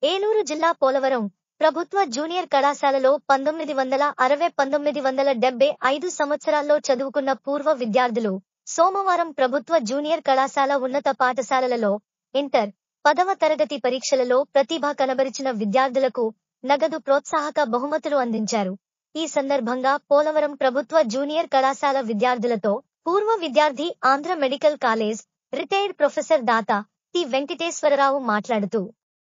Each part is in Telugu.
ఏలూరు జిల్లా పోలవరం ప్రభుత్వ జూనియర్ కళాశాలలో పంతొమ్మిది వందల అరవై పంతొమ్మిది వందల డెబ్బై ఐదు సంవత్సరాల్లో చదువుకున్న పూర్వ విద్యార్థులు సోమవారం ప్రభుత్వ జూనియర్ కళాశాల ఉన్నత పాఠశాలలలో ఇంటర్ పదవ తరగతి పరీక్షలలో ప్రతిభ కనబరిచిన విద్యార్థులకు నగదు ప్రోత్సాహక బహుమతులు అందించారు ఈ సందర్భంగా పోలవరం ప్రభుత్వ జూనియర్ కళాశాల విద్యార్థులతో పూర్వ విద్యార్థి Andhra medical college retired professor దాత టి వెంకటేశ్వరరావు మాట్లాడుతూ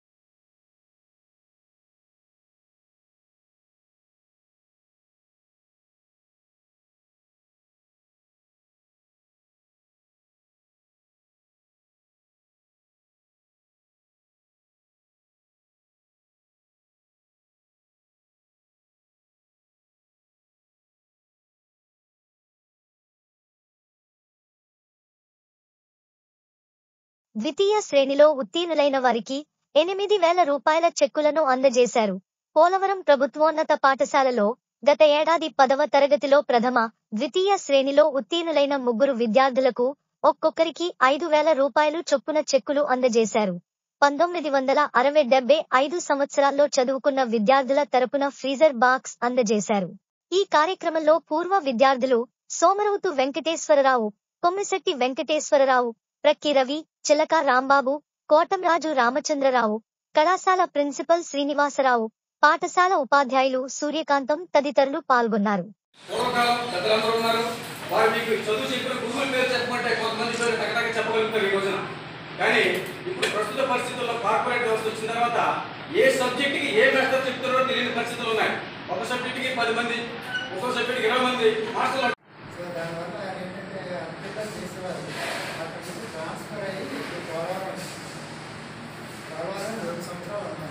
ద్వితీయ శ్రేణిలో ఉత్తీర్ణులైన వారికి ఎనిమిది వేల రూపాయల చెక్కులను అందజేశారు పోలవరం ప్రభుత్వోన్నత పాఠశాలలో గత ఏడాది పదవ తరగతిలో ప్రథమ ద్వితీయ శ్రేణిలో ఉత్తీర్ణులైన ముగ్గురు విద్యార్థులకు ఒక్కొక్కరికి ఐదు వేల రూపాయలు చొప్పున చెక్కులు అందజేశారు పంతొమ్మిది వందల అరవై డెబ్బై ఐదు సంవత్సరాల్లో చదువుకున్న విద్యార్థుల తరపున ఫ్రీజర్ బాక్స్ అందజేశారు ఈ కార్యక్రమంలో పూర్వ విద్యార్థులు సోమరవుతు వెంకటేశ్వరరావు కొమ్మిశెట్టి వెంకటేశ్వరరావు ప్రక్కి రవి చిలక రాంబాబు కోటంరాజు రామచంద్రరావు కళాశాల ప్రిన్సిపల్ శ్రీనివాసరావు పాఠశాల ఉపాధ్యాయులు సూర్యకాంతం తదితరులు పాల్గొన్నారు పూర్వకాలం పెద్దలందరూ ఉన్నారు వారు మీకు చదువు చెప్పిన గురువుల పేరు చెప్పమంటే కొంతమంది పేరు టకటక చెప్పగలుగుతారు ఈ రోజున కానీ ఇప్పుడు ప్రస్తుత పరిస్థితుల్లో కార్పొరేట్ వ్యవస్థ వచ్చిన తర్వాత ఏ సబ్జెక్టుకి ఏ మెథడ్ చెప్తారో తెలియని పరిస్థితులు ఉన్నాయి ఒక సబ్జెక్టుకి పది మంది ఒక సబ్జెక్టుకి ఇరవై మంది మాస్టర్లు సో దానివల్ల ఆయన ఏంటంటే అద్భుతం చేసేవారు అక్కడి నుంచి ట్రాన్స్ఫర్ అయ్యి ఇప్పుడు పోలవరం పోలవరం రెండు సంవత్సరాలు ఉన్నాను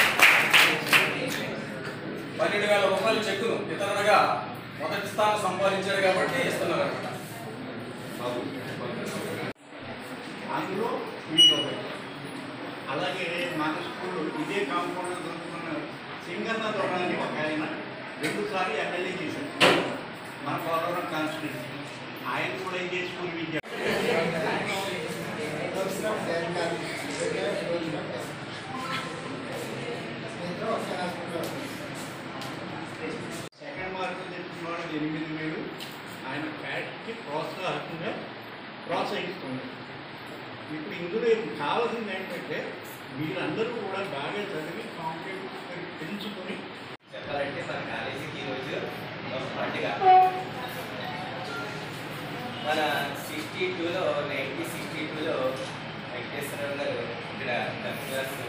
పన్నెండు వేల రూపాయల చెక్కును వితరణగా మొదటి స్థానం సంపాదించాడు కాబట్టి ఇస్తున్నారు అనమాట అందులో వీళ్ళు ఒకటి. అలాగే మన స్కూల్ ఇదే కాంపౌండ్లో దొరుకుతున్న సింగన్న దొర అని ఒక ఆయన రెండుసార్లు ఎమ్మెల్యే చేశారు మన పోలవరం కాన్స్టిట్యూన్సీ ఆయన కూడా ఇదే స్కూల్ విద్య వచ్చిన జగన్ గారు రోజున ఇద్దరు ఒకే హాస్పిటల్లో సెకండ్ మార్కులు తెచ్చిన వాళ్ళు ఎనిమిది వేలు ఆయన క్యాట్కి ప్రోత్సాహకంగా ప్రోత్సహిస్తుంది ఇప్పుడు ఇందులో కావాల్సింది ఏంటంటే మీరందరూ కూడా బాగా చదివి కాంపిటేటివ్ పెంచుకొని చెప్పాలంటే మన కాలేజీకి ఈరోజు ఒక పండుగ మన సిక్స్టీ టూలో నైన్టీన్ సిక్స్టీ టూలో వెంకటేశ్వరరావు గారు ఇక్కడ కమిషనర్స్